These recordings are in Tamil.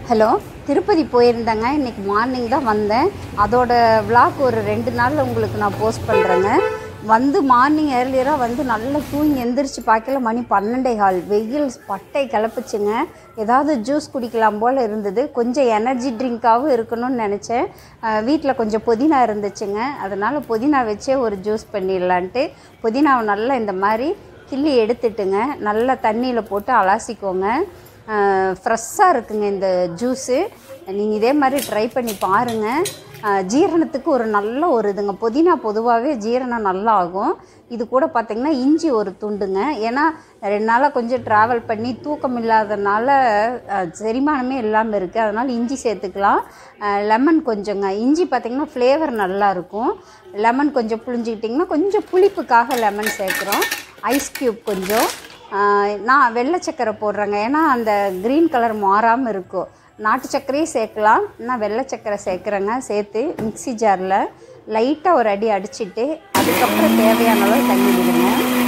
ஹலோ திருப்பதி போயிருந்தேங்க இன்றைக்கி மார்னிங் தான் வந்தேன் அதோட vlog ஒரு ரெண்டு நாளில் உங்களுக்கு நான் போஸ்ட் பண்ணுறேங்க வந்து மார்னிங் ஏர்லியராக வந்து நல்லா தூங்கி எந்திரிச்சு பார்க்கல மணி பன்னெண்டே கால் வெயில் பட்டை கிளப்புச்சுங்க ஏதாவது ஜூஸ் குடிக்கலாம் போல் இருந்தது கொஞ்சம் எனர்ஜி ட்ரிங்காகவும் இருக்கணும்னு நினச்சேன் வீட்டில் கொஞ்சம் புதினா இருந்துச்சுங்க அதனால் புதினா வச்சே ஒரு ஜூஸ் பண்ணிடலான்ட்டு புதினாவை நல்லா இந்த மாதிரி கிள்ளி எடுத்துட்டுங்க நல்லா தண்ணியில் போட்டு அலாசிக்கோங்க ஃப்ரெஷ்ஷாக இருக்குங்க இந்த ஜூஸு நீங்கள் இதே மாதிரி ட்ரை பண்ணி பாருங்கள் ஜீரணத்துக்கு ஒரு நல்ல ஒரு இதுங்க புதினா பொதுவாகவே ஜீரணம் நல்லா ஆகும் இது கூட பார்த்திங்கன்னா இஞ்சி ஒரு துண்டுங்க ஏன்னா ரெண்டு நாளாக கொஞ்சம் ட்ராவல் பண்ணி தூக்கம் இல்லாதனால அஹ், செரிமானமே இல்லாமல் இருக்குது அதனால் இஞ்சி சேர்த்துக்கலாம் லெமன் கொஞ்சங்க இஞ்சி பார்த்திங்கன்னா ஃப்ளேவர் நல்லாயிருக்கும் லெமன் கொஞ்சம் புழிஞ்சிக்கிட்டிங்கன்னா கொஞ்சம் புளிப்புக்காக லெமன் சேர்க்குறோம் ஐஸ் க்யூப் கொஞ்சம் ஆஹ் நான் வெள்ளை சக்கரை போடுறேங்க ஏன்னா அந்த க்ரீன் கலர் மாறாமல் இருக்கும் நாட்டு சர்க்கரையும் சேர்க்கலாம் நான் வெள்ளை சக்கரை சேர்க்குறேங்க சேர்த்து மிக்ஸி ஜாரில் லைட்டாக ஒரு அடி அடிச்சிட்டு அதுக்கப்புறம் தேவையான அளவு தண்ணி விடுங்க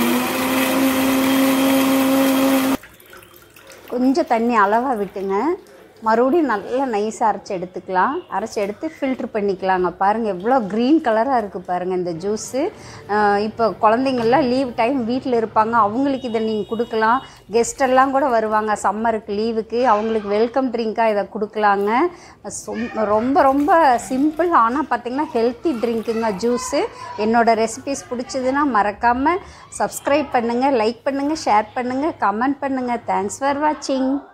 கொஞ்சம் தண்ணி அளவாக விட்டுங்க மறுபடியும் நல்லா நைஸாக அரைச்சி எடுத்துக்கலாம் அரைச்சி எடுத்து ஃபில்ட்ரு பண்ணிக்கலாங்க பாருங்கள் எவ்வளோ க்ரீன் கலராக இருக்குது பாருங்கள் இந்த ஜூஸு இப்போ குழந்தைங்கள்லாம் லீவ் டைம் வீட்டில் இருப்பாங்க அவங்களுக்கு இதை நீங்கள் கொடுக்கலாம் கெஸ்ட் எல்லாம் கூட வருவாங்க சம்மருக்கு லீவுக்கு அவங்களுக்கு வெல்கம் ட்ரிங்காக இதை கொடுக்கலாங்க சொம்- ரொம்ப ரொம்ப சிம்பிள் ஆனால் பார்த்திங்கன்னா ஹெல்த்தி ட்ரிங்க்குங்க ஜூஸு என்னோடய ரெசிபிஸ் பிடிச்சதுன்னா மறக்காமல் சப்ஸ்கிரைப் பண்ணுங்கள் லைக் பண்ணுங்கள் ஷேர் பண்ணுங்கள் கமெண்ட் பண்ணுங்கள் தேங்க்ஸ் ஃபார் வாட்சிங்